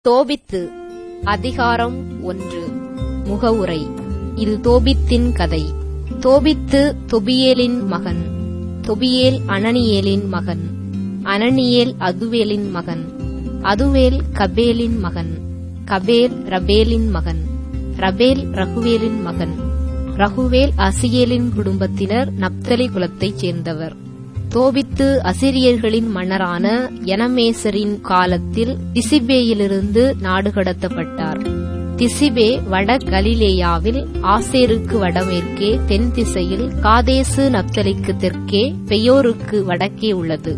தோபித்து அதிகாரம் ஒன்று முகவுரை இது தோபித்தின் கதை தோபித்து தொபியேலின் மகன் தொபியேல் அனனியேலின் மகன் அனனியேல் அதுவேலின் மகன் அதுவேல் கபேலின் மகன் கபேல் ரபேலின் மகன் ரபேல் ரகுவேலின் மகன் ரகுவேல் அசியேலின் குடும்பத்தினர் நப்தலி குலத்தைச் சேர்ந்தவர் தோபித்து அசிரியர்களின் மன்னரான எனமேசரின் காலத்தில் திசிபேயிலிருந்து நாடு கடத்தப்பட்டார் திசிபே வட கலிலேயாவில் ஆசேருக்கு வடமேற்கே தென் திசையில் காதேசு நப்தலிக்கு தெற்கே பெயோருக்கு வடக்கே உள்ளது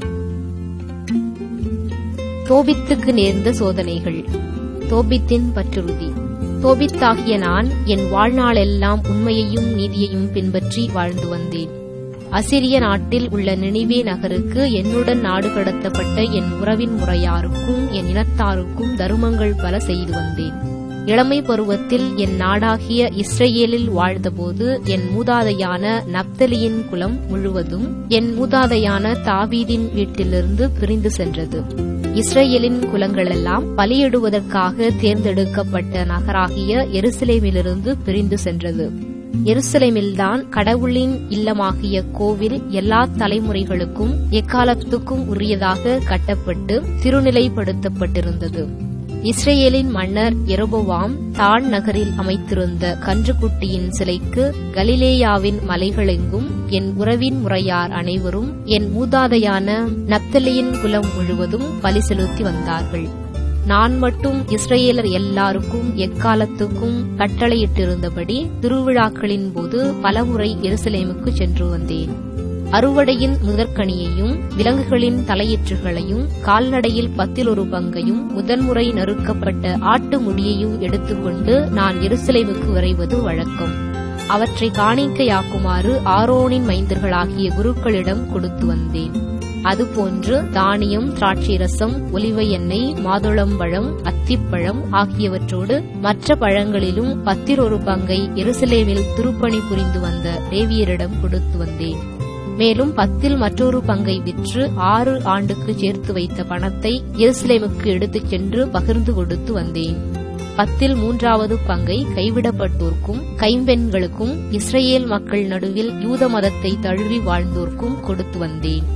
தோபித்துக்கு நேர்ந்த சோதனைகள் தோபித்தின் பற்றுறுதி தோபித்தாகிய நான் என் வாழ்நாளெல்லாம் உண்மையையும் நீதியையும் பின்பற்றி வாழ்ந்து வந்தேன் அசிரிய நாட்டில் உள்ள நினிவே நகருக்கு என்னுடன் நாடு கடத்தப்பட்ட என் உறவின் முறையாருக்கும் என் இனத்தாருக்கும் தருமங்கள் பல செய்து வந்தேன் இளமை பருவத்தில் என் நாடாகிய இஸ்ரேலில் வாழ்ந்தபோது என் மூதாதையான நப்தலியின் குலம் முழுவதும் என் மூதாதையான தாவீதின் வீட்டிலிருந்து பிரிந்து சென்றது இஸ்ரேலின் குலங்களெல்லாம் பலியிடுவதற்காக தேர்ந்தெடுக்கப்பட்ட நகராகிய எருசலேமிலிருந்து பிரிந்து சென்றது எருசலேமில்தான் கடவுளின் இல்லமாகிய கோவில் எல்லா தலைமுறைகளுக்கும் எக்காலத்துக்கும் உரியதாக கட்டப்பட்டு திருநிலைப்படுத்தப்பட்டிருந்தது இஸ்ரேலின் மன்னர் எரோபோவாம் தான் நகரில் அமைத்திருந்த கன்றுக்குட்டியின் சிலைக்கு கலிலேயாவின் மலைகளெங்கும் என் உறவின் முறையார் அனைவரும் என் மூதாதையான நப்தலியின் குலம் முழுவதும் பலி செலுத்தி வந்தார்கள் நான் மட்டும் இஸ்ரேலர் எல்லாருக்கும் எக்காலத்துக்கும் கட்டளையிட்டிருந்தபடி திருவிழாக்களின் போது பலமுறை எருசலேமுக்கு சென்று வந்தேன் அறுவடையின் முதற்கனியையும் விலங்குகளின் தலையீற்றுகளையும் கால்நடையில் பத்தில் ஒரு பங்கையும் முதன்முறை நறுக்கப்பட்ட ஆட்டு முடியையும் எடுத்துக்கொண்டு நான் எருசலேமுக்கு விரைவது வழக்கம் அவற்றை காணிக்கையாக்குமாறு ஆரோனின் மைந்தர்களாகிய குருக்களிடம் கொடுத்து வந்தேன் அதுபோன்று தானியம் திராட்சை ரசம் ஒலிவை எண்ணெய் மாதுளம்பழம் அத்திப்பழம் ஆகியவற்றோடு மற்ற பழங்களிலும் பத்தில் ஒரு பங்கை எருசலேமில் திருப்பணி புரிந்து வந்த லேவியரிடம் கொடுத்து வந்தேன் மேலும் பத்தில் மற்றொரு பங்கை விற்று ஆறு ஆண்டுக்கு சேர்த்து வைத்த பணத்தை எருசலேமுக்கு எடுத்துச் சென்று பகிர்ந்து கொடுத்து வந்தேன் பத்தில் மூன்றாவது பங்கை கைவிடப்பட்டோர்க்கும் கைம்பெண்களுக்கும் இஸ்ரேல் மக்கள் நடுவில் யூத மதத்தை தழுவி வாழ்ந்தோர்க்கும் கொடுத்து வந்தேன்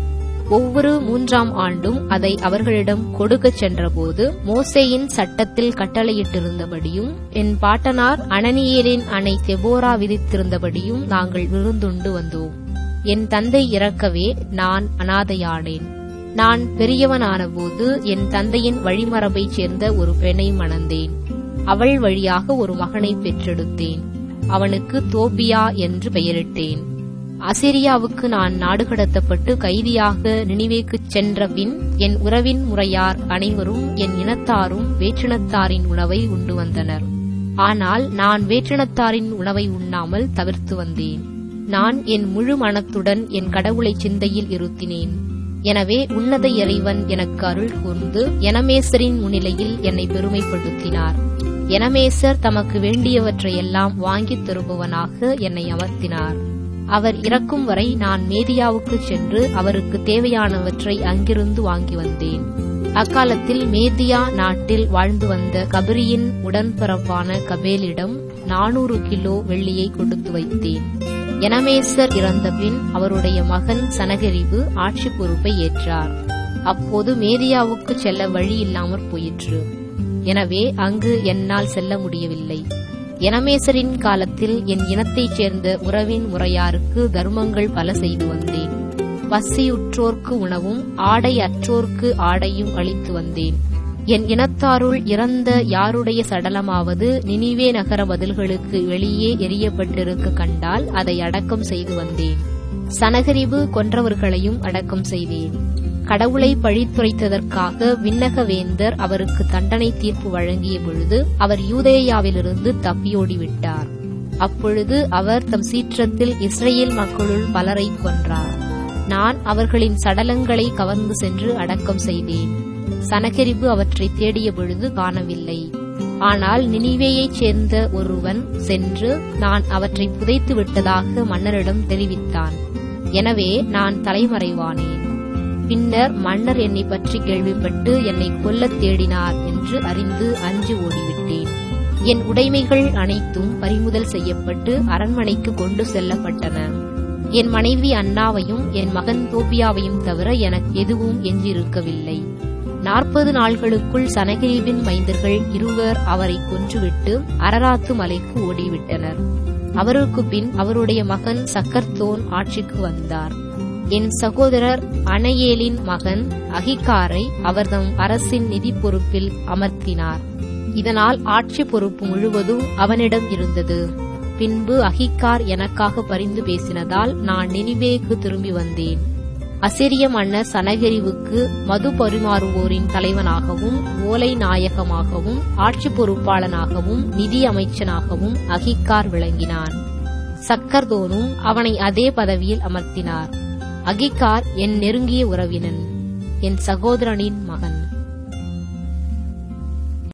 ஒவ்வொரு மூன்றாம் ஆண்டும் அதை அவர்களிடம் கொடுக்கச் சென்றபோது மோசேயின் சட்டத்தில் கட்டளையிட்டிருந்தபடியும் என் பாட்டனார் அனனியேலின் அணை தெபோரா விதித்திருந்தபடியும் நாங்கள் விருந்துண்டு வந்தோம் என் தந்தை இறக்கவே நான் அனாதையானேன் நான் பெரியவனானபோது என் தந்தையின் வழிமரபைச் சேர்ந்த ஒரு பெண்ணை மணந்தேன் அவள் வழியாக ஒரு மகனை பெற்றெடுத்தேன் அவனுக்கு தோபியா என்று பெயரிட்டேன் அசிரியாவுக்கு நான் நாடு கடத்தப்பட்டு கைதியாக நினைவேக்குச் சென்ற பின் என் உறவின் முறையார் அனைவரும் என் இனத்தாரும் வேற்றினத்தாரின் உணவை உண்டு வந்தனர் ஆனால் நான் வேற்றினத்தாரின் உணவை உண்ணாமல் தவிர்த்து வந்தேன் நான் என் முழு மனத்துடன் என் கடவுளை சிந்தையில் இருத்தினேன் எனவே உன்னத இறைவன் எனக்கு அருள் கூர்ந்து எனமேசரின் முன்னிலையில் என்னை பெருமைப்படுத்தினார் எனமேசர் தமக்கு வேண்டியவற்றையெல்லாம் வாங்கித் தருபவனாக என்னை அமர்த்தினார் அவர் இறக்கும் வரை நான் மேதியாவுக்கு சென்று அவருக்கு தேவையானவற்றை அங்கிருந்து வாங்கி வந்தேன் அக்காலத்தில் மேதியா நாட்டில் வாழ்ந்து வந்த கபரியின் உடன்பிறப்பான கபேலிடம் நானூறு கிலோ வெள்ளியை கொடுத்து வைத்தேன் எனமேசர் இறந்தபின் அவருடைய மகன் சனகரிவு ஆட்சி பொறுப்பை ஏற்றார் அப்போது மேதியாவுக்கு செல்ல வழி இல்லாமற் போயிற்று எனவே அங்கு என்னால் செல்ல முடியவில்லை எனமேசரின் காலத்தில் என் இனத்தைச் சேர்ந்த உறவின் முறையாருக்கு தர்மங்கள் பல செய்து வந்தேன் பசியுற்றோர்க்கு உணவும் ஆடை அற்றோர்க்கு ஆடையும் அளித்து வந்தேன் என் இனத்தாருள் இறந்த யாருடைய சடலமாவது நினிவே நகர பதில்களுக்கு வெளியே எரியப்பட்டிருக்க கண்டால் அதை அடக்கம் செய்து வந்தேன் சனகரிவு கொன்றவர்களையும் அடக்கம் செய்தேன் கடவுளை பழித்துரைத்ததற்காக விண்ணக வேந்தர் அவருக்கு தண்டனை தீர்ப்பு வழங்கிய பொழுது அவர் யூதேயாவிலிருந்து தப்பியோடிவிட்டார் அப்பொழுது அவர் தம் சீற்றத்தில் இஸ்ரேல் மக்களுள் பலரை கொன்றார் நான் அவர்களின் சடலங்களை கவர்ந்து சென்று அடக்கம் செய்தேன் சனகரிப்பு அவற்றை தேடிய பொழுது காணவில்லை ஆனால் நினிவேயைச் சேர்ந்த ஒருவன் சென்று நான் அவற்றை புதைத்து விட்டதாக மன்னரிடம் தெரிவித்தான் எனவே நான் தலைமறைவானேன் பின்னர் மன்னர் என்னை பற்றி கேள்விப்பட்டு என்னை கொல்லத் தேடினார் என்று அறிந்து அஞ்சு ஓடிவிட்டேன் என் உடைமைகள் அனைத்தும் பறிமுதல் செய்யப்பட்டு அரண்மனைக்கு கொண்டு செல்லப்பட்டன என் மனைவி அண்ணாவையும் என் மகன் தோபியாவையும் தவிர எனக்கு எதுவும் எஞ்சியிருக்கவில்லை நாற்பது நாள்களுக்குள் சனகிரிவின் மைந்தர்கள் இருவர் அவரை கொன்றுவிட்டு அரராத்து மலைக்கு ஓடிவிட்டனர் அவருக்கு பின் அவருடைய மகன் சக்கர்தோன் ஆட்சிக்கு வந்தார் என் சகோதரர் அணையேலின் மகன் அகிகாரை அவர்தம் அரசின் நிதி பொறுப்பில் அமர்த்தினார் இதனால் ஆட்சி பொறுப்பு முழுவதும் அவனிடம் இருந்தது பின்பு அகிக்கார் எனக்காக பரிந்து பேசினதால் நான் நினிவேக்கு திரும்பி வந்தேன் அசிரிய மன்னர் சனகரிவுக்கு மது பரிமாறுவோரின் தலைவனாகவும் ஓலை நாயகமாகவும் ஆட்சி பொறுப்பாளனாகவும் நிதி அமைச்சனாகவும் அகிக்கார் விளங்கினான் சக்கர்தோனும் அவனை அதே பதவியில் அமர்த்தினார் அகிக்கார் என் நெருங்கிய உறவினன் என் சகோதரனின் மகன்